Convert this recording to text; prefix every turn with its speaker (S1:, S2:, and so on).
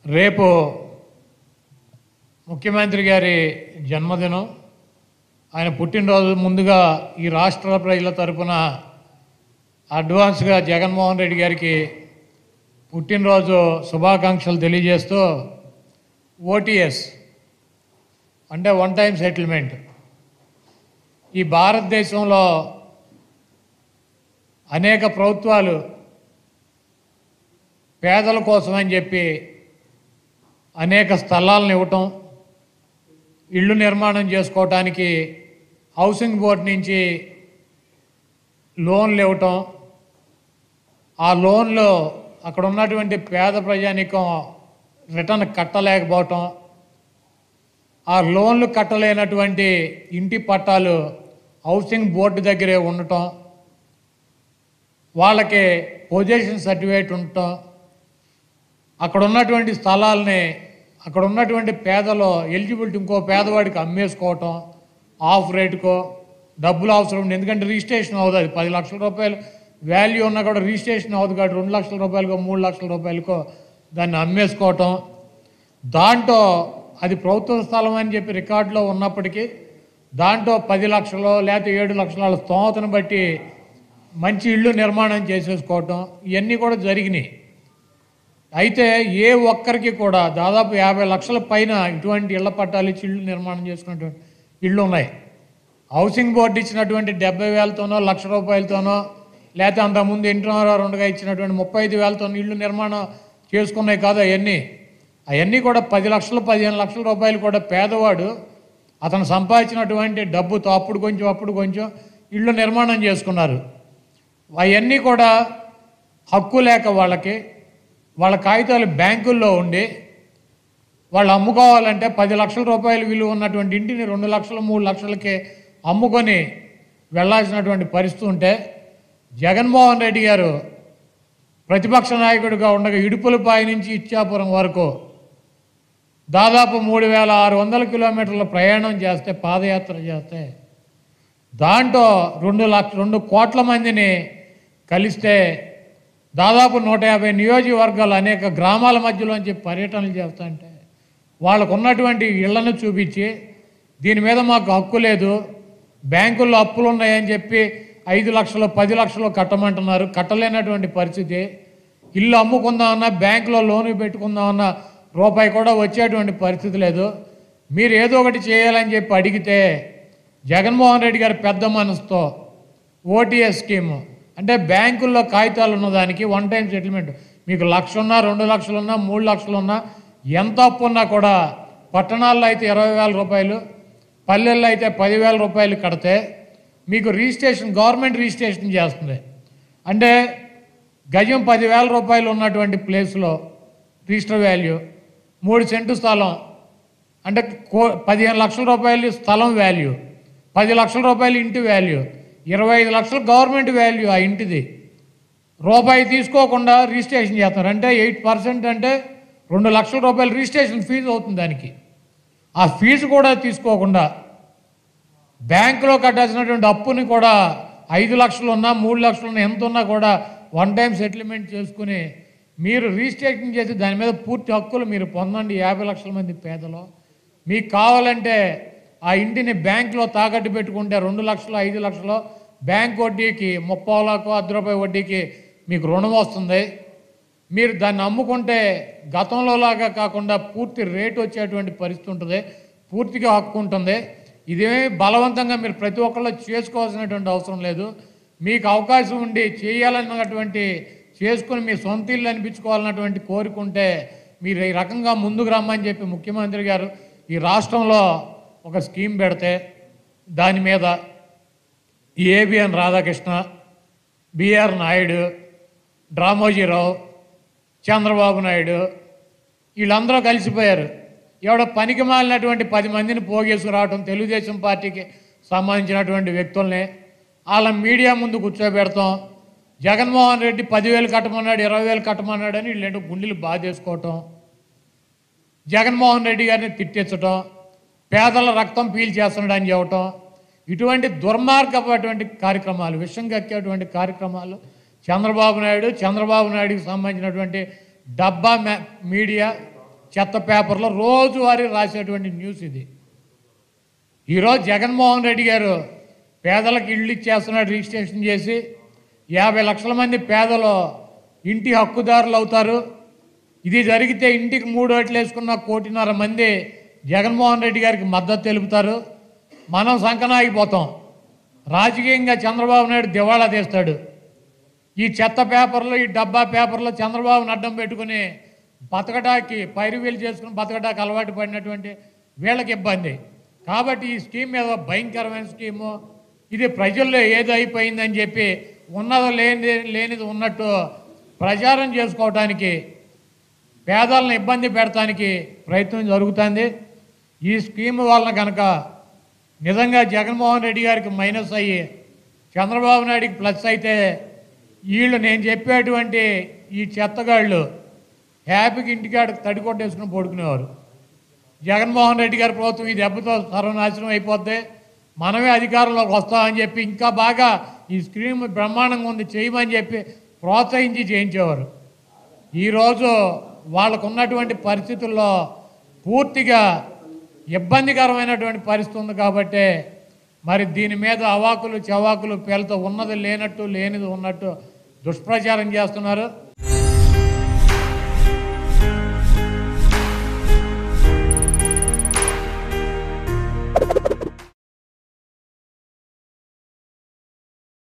S1: రేపు ముఖ్యమంత్రి గారి జన్మదినం ఆయన పుట్టినరోజు ముందుగా ఈ రాష్ట్ర ప్రజల తరపున అడ్వాన్స్గా జగన్మోహన్ రెడ్డి గారికి పుట్టినరోజు శుభాకాంక్షలు తెలియజేస్తూ ఓటీఎస్ అంటే వన్ టైం సెటిల్మెంట్ ఈ భారతదేశంలో అనేక ప్రభుత్వాలు పేదల కోసమని చెప్పి అనేక స్థలాలను ఇవ్వటం ఇళ్ళు నిర్మాణం చేసుకోవటానికి హౌసింగ్ బోర్డు నుంచి లోన్లు ఇవ్వటం ఆ లోన్లో అక్కడ ఉన్నటువంటి పేద ప్రజానికం రిటర్న్ కట్టలేకపోవటం ఆ లోన్లు కట్టలేనటువంటి ఇంటి పట్టాలు హౌసింగ్ బోర్డు దగ్గరే ఉండటం వాళ్ళకి పొజిషన్ సర్టిఫికేట్ ఉండటం అక్కడ ఉన్నటువంటి స్థలాల్ని అక్కడ ఉన్నటువంటి పేదలో ఎలిజిబిలిటీ ఇంకో పేదవాడికి అమ్మేసుకోవటం ఆఫ్ రేటుకో డబ్బులు అవసరం ఉంది ఎందుకంటే రిజిస్ట్రేషన్ అవ్వదు అది పది లక్షల రూపాయలు వాల్యూ ఉన్నా కూడా రిజిస్ట్రేషన్ అవ్వదు కాబట్టి రెండు లక్షల రూపాయలకో మూడు లక్షల రూపాయలకో దాన్ని అమ్మేసుకోవటం దాంట్లో అది ప్రభుత్వ స్థలం అని చెప్పి రికార్డులో ఉన్నప్పటికీ దాంట్లో పది లక్షలు లేకపోతే ఏడు లక్షల స్తోమతను బట్టి మంచి ఇళ్ళు నిర్మాణం చేసేసుకోవటం ఇవన్నీ కూడా జరిగినాయి అయితే ఏ ఒక్కరికి కూడా దాదాపు యాభై లక్షల పైన ఇటువంటి ఇళ్ల పట్టాలు ఇచ్చి ఇళ్ళు నిర్మాణం చేసుకున్నటువంటి ఇళ్ళు ఉన్నాయి హౌసింగ్ బోర్డు ఇచ్చినటువంటి డెబ్బై వేలతోనో లక్ష రూపాయలతోనో లేకపోతే అంతకుముందు ఇంటర్ రెండుగా ఇచ్చినటువంటి ముప్పై ఐదు వేలతో ఇళ్ళు నిర్మాణం చేసుకున్నాయి కాదు అవన్నీ అవన్నీ కూడా పది లక్షలు పదిహేను లక్షల రూపాయలు కూడా పేదవాడు అతను సంపాదించినటువంటి డబ్బుతో అప్పుడు కొంచెం అప్పుడు కొంచెం ఇళ్ళు నిర్మాణం చేసుకున్నారు అవన్నీ కూడా హక్కు లేక వాళ్ళకి వాళ్ళ కాగితాలు బ్యాంకుల్లో ఉండి వాళ్ళు అమ్ముకోవాలంటే పది లక్షల రూపాయలు విలువ ఉన్నటువంటి ఇంటిని రెండు లక్షలు మూడు లక్షలకి అమ్ముకొని వెళ్ళాల్సినటువంటి పరిస్థితి ఉంటే జగన్మోహన్ రెడ్డి గారు ప్రతిపక్ష నాయకుడిగా ఉండగా ఇడుపులపాయ నుంచి ఇచ్చాపురం వరకు దాదాపు మూడు వేల ఆరు వందల కిలోమీటర్ల ప్రయాణం చేస్తే పాదయాత్ర చేస్తే దాంట్లో రెండు లక్ష రెండు కోట్ల మందిని కలిస్తే దాదాపు నూట యాభై నియోజకవర్గాలు అనేక గ్రామాల మధ్యలోంచి పర్యటనలు చేస్తుంటే వాళ్ళకు ఉన్నటువంటి ఇళ్లను చూపించి దీని మీద మాకు హక్కు లేదు బ్యాంకుల్లో అప్పులు ఉన్నాయని చెప్పి ఐదు లక్షలు పది లక్షలు కట్టమంటున్నారు కట్టలేనటువంటి పరిస్థితి ఇల్లు అమ్ముకుందామన్నా బ్యాంకులో లోను పెట్టుకుందామన్నా రూపాయి కూడా వచ్చేటువంటి పరిస్థితి లేదు మీరు ఏదో ఒకటి చేయాలని చెప్పి అడిగితే జగన్మోహన్ రెడ్డి గారి పెద్ద మనసుతో ఓటీఎస్ స్కీము అంటే బ్యాంకుల్లో కాగితాలు ఉన్నదానికి వన్ టైం సెటిల్మెంట్ మీకు లక్ష ఉన్నా రెండు లక్షలు ఉన్నా మూడు లక్షలు ఉన్నా ఎంత అప్పు ఉన్నా కూడా పట్టణాల్లో అయితే ఇరవై వేల రూపాయలు పల్లెల్లో అయితే పదివేల రూపాయలు కడితే మీకు రిజిస్ట్రేషన్ గవర్నమెంట్ రిజిస్ట్రేషన్ చేస్తుంది అంటే గజం పదివేల రూపాయలు ఉన్నటువంటి ప్లేస్లో రిజిస్టర్ వాల్యూ మూడు సెంటు స్థలం అంటే కో పదిహేను లక్షల రూపాయలు స్థలం వాల్యూ పది లక్షల రూపాయలు ఇంటి వాల్యూ ఇరవై ఐదు లక్షలు గవర్నమెంట్ వాల్యూ ఆ ఇంటిది రూపాయి తీసుకోకుండా రిజిస్ట్రేషన్ చేస్తారు అంటే ఎయిట్ పర్సెంట్ అంటే రెండు లక్షల రూపాయలు రిజిస్ట్రేషన్ ఫీజు అవుతుంది దానికి ఆ ఫీజు కూడా తీసుకోకుండా బ్యాంకులో కట్టాల్సినటువంటి అప్పుని కూడా ఐదు లక్షలు ఉన్నా మూడు లక్షలు ఉన్నా ఎంత ఉన్నా కూడా వన్ టైం సెటిల్మెంట్ చేసుకుని మీరు రిజిస్ట్రేషన్ చేసి దాని మీద పూర్తి హక్కులు మీరు పొందండి యాభై లక్షల మంది పేదలు మీకు కావాలంటే ఆ ఇంటిని బ్యాంకులో తాకట్టు పెట్టుకుంటే రెండు లక్షలు ఐదు లక్షలు బ్యాంక్ వడ్డీకి ముప్పావులకు అర్ధ రూపాయి వడ్డీకి మీకు రుణం వస్తుంది మీరు దాన్ని అమ్ముకుంటే గతంలో లాగా కాకుండా పూర్తి రేటు వచ్చేటువంటి పరిస్థితి ఉంటుంది పూర్తిగా హక్కు ఉంటుంది ఇదేమీ బలవంతంగా మీరు ప్రతి ఒక్కళ్ళు చేసుకోవాల్సినటువంటి అవసరం లేదు మీకు అవకాశం ఉండి చేయాలన్నటువంటి చేసుకుని మీ సొంత ఇల్లు అనిపించుకోవాలన్నటువంటి కోరిక ఉంటే మీరు ఈ రకంగా ముందుకు రమ్మని చెప్పి ముఖ్యమంత్రి గారు ఈ రాష్ట్రంలో ఒక స్కీమ్ పెడితే దాని మీద ఏబిఎన్ రాధాకృష్ణ బిఆర్ నాయుడు డ్రామోజీరావు చంద్రబాబు నాయుడు వీళ్ళందరూ కలిసిపోయారు ఎవడో పనికి మాలినటువంటి పది మందిని పోగేసుకురావటం తెలుగుదేశం పార్టీకి సంబంధించినటువంటి వ్యక్తుల్ని వాళ్ళ మీడియా ముందు కూర్చోబెడతాం జగన్మోహన్ రెడ్డి పదివేలు కట్టమన్నాడు ఇరవై వేలు కట్టమన్నాడు అని వీళ్ళు గుండెలు బాధేసుకోవటం జగన్మోహన్ రెడ్డి గారిని తిట్టించటం పేదల రక్తం పీల్చేస్తున్నాడు అని చెప్పటం ఇటువంటి దుర్మార్గమైనటువంటి కార్యక్రమాలు విషం కక్కేటువంటి కార్యక్రమాలు చంద్రబాబు నాయుడు చంద్రబాబు నాయుడుకి సంబంధించినటువంటి డబ్బా మే- మీడియా చెత్త పేపర్లో రోజువారీ రాసేటువంటి న్యూస్ ఇది ఈరోజు జగన్మోహన్ రెడ్డి గారు పేదలకు ఇళ్ళు ఇచ్చేస్తున్నాడు రిజిస్ట్రేషన్ చేసి యాభై లక్షల మంది పేదలు ఇంటి హక్కుదారులు అవుతారు ఇది జరిగితే ఇంటికి మూడు ఓట్లు వేసుకున్న కోటిన్నర మంది జగన్మోహన్ రెడ్డి గారికి మద్దతు తెలుపుతారు మనం సంకనాగిపోతాం రాజకీయంగా చంద్రబాబు నాయుడు దివాళా తీస్తాడు ఈ చెత్త పేపర్లు ఈ డబ్బా పేపర్లు చంద్రబాబును అడ్డం పెట్టుకుని బతకటానికి పైరువీలు చేసుకుని బతకటానికి అలవాటు పడినటువంటి వీళ్ళకి ఇబ్బంది కాబట్టి ఈ స్కీమ్ మీద భయంకరమైన స్కీము ఇది ప్రజల్లో ఏదో అయిపోయిందని చెప్పి ఉన్నది లేని లేనిది ఉన్నట్టు ప్రచారం చేసుకోవటానికి పేదలను ఇబ్బంది పెడటానికి ప్రయత్నం జరుగుతుంది ఈ స్కీమ్ వలన కనుక నిజంగా జగన్మోహన్ రెడ్డి గారికి మైనస్ అయ్యి చంద్రబాబు నాయుడికి ప్లస్ అయితే వీళ్ళు నేను చెప్పేటువంటి ఈ చెత్తగాళ్ళు హ్యాపీకి ఇంటికాడ తడి కొట్టేసుకుని పడుకునేవారు జగన్మోహన్ రెడ్డి గారి ప్రభుత్వం ఈ దెబ్బతో సర్వనాశనం అయిపోద్ది మనమే అధికారంలోకి వస్తామని చెప్పి ఇంకా బాగా ఈ స్కీమ్ బ్రహ్మాండంగా ఉంది చేయమని చెప్పి ప్రోత్సహించి చేయించేవారు ఈరోజు వాళ్ళకు ఉన్నటువంటి పరిస్థితుల్లో పూర్తిగా ఇబ్బందికరమైనటువంటి పరిస్థితి ఉంది కాబట్టి మరి దీని మీద అవాకులు చవాకులు పేలతో ఉన్నది లేనట్టు లేనిది ఉన్నట్టు దుష్ప్రచారం చేస్తున్నారు